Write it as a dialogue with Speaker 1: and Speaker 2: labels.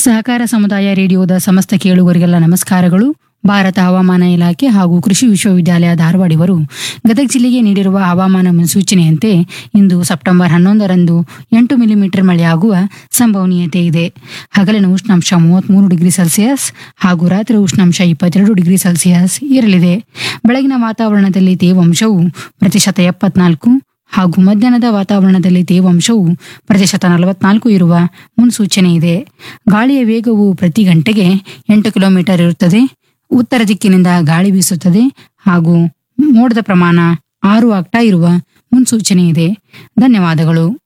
Speaker 1: ಸಹಕಾರ ಸಮುದಾಯ ರೇಡಿಯೋದ ಸಮಸ್ತ ಕೇಳುಗರಿಗೆಲ್ಲ ನಮಸ್ಕಾರಗಳು ಭಾರತ ಹವಾಮಾನ ಇಲಾಖೆ ಹಾಗೂ ಕೃಷಿ ವಿಶ್ವವಿದ್ಯಾಲಯ ಧಾರವಾಡ ಇವರು ಗದಗ ಜಿಲ್ಲೆಗೆ ನೀಡಿರುವ ಹವಾಮಾನ ಮುನ್ಸೂಚನೆಯಂತೆ ಇಂದು ಸೆಪ್ಟೆಂಬರ್ ಹನ್ನೊಂದರಂದು ಎಂಟು ಮಿಲಿಮೀಟರ್ ಮಳೆಯಾಗುವ ಸಂಭವನೀಯತೆ ಇದೆ ಹಗಲಿನ ಉಷ್ಣಾಂಶ ಮೂವತ್ಮೂರು ಡಿಗ್ರಿ ಸೆಲ್ಸಿಯಸ್ ಹಾಗೂ ರಾತ್ರಿ ಉಷ್ಣಾಂಶ ಇಪ್ಪತ್ತೆರಡು ಡಿಗ್ರಿ ಸೆಲ್ಸಿಯಸ್ ಇರಲಿದೆ ಬೆಳಗಿನ ವಾತಾವರಣದಲ್ಲಿ ತೇವಾಂಶವು ಪ್ರತಿಶತ ಎಪ್ಪತ್ನಾಲ್ಕು ಹಾಗೂ ಮಧ್ಯಾಹ್ನದ ವಾತಾವರಣದಲ್ಲಿ ತೇವಾಂಶವು ಪ್ರತಿಶತ ನಲವತ್ನಾಲ್ಕು ಇರುವ ಮುನ್ಸೂಚನೆ ಇದೆ ಗಾಳಿಯ ವೇಗವು ಪ್ರತಿ ಗಂಟೆಗೆ ಎಂಟು ಕಿಲೋಮೀಟರ್ ಇರುತ್ತದೆ ಉತ್ತರ ದಿಕ್ಕಿನಿಂದ ಗಾಳಿ ಬೀಸುತ್ತದೆ ಹಾಗೂ ಮೋಡದ ಪ್ರಮಾಣ ಆರು ಆಗ್ತಾ ಇರುವ ಮುನ್ಸೂಚನೆ ಇದೆ ಧನ್ಯವಾದಗಳು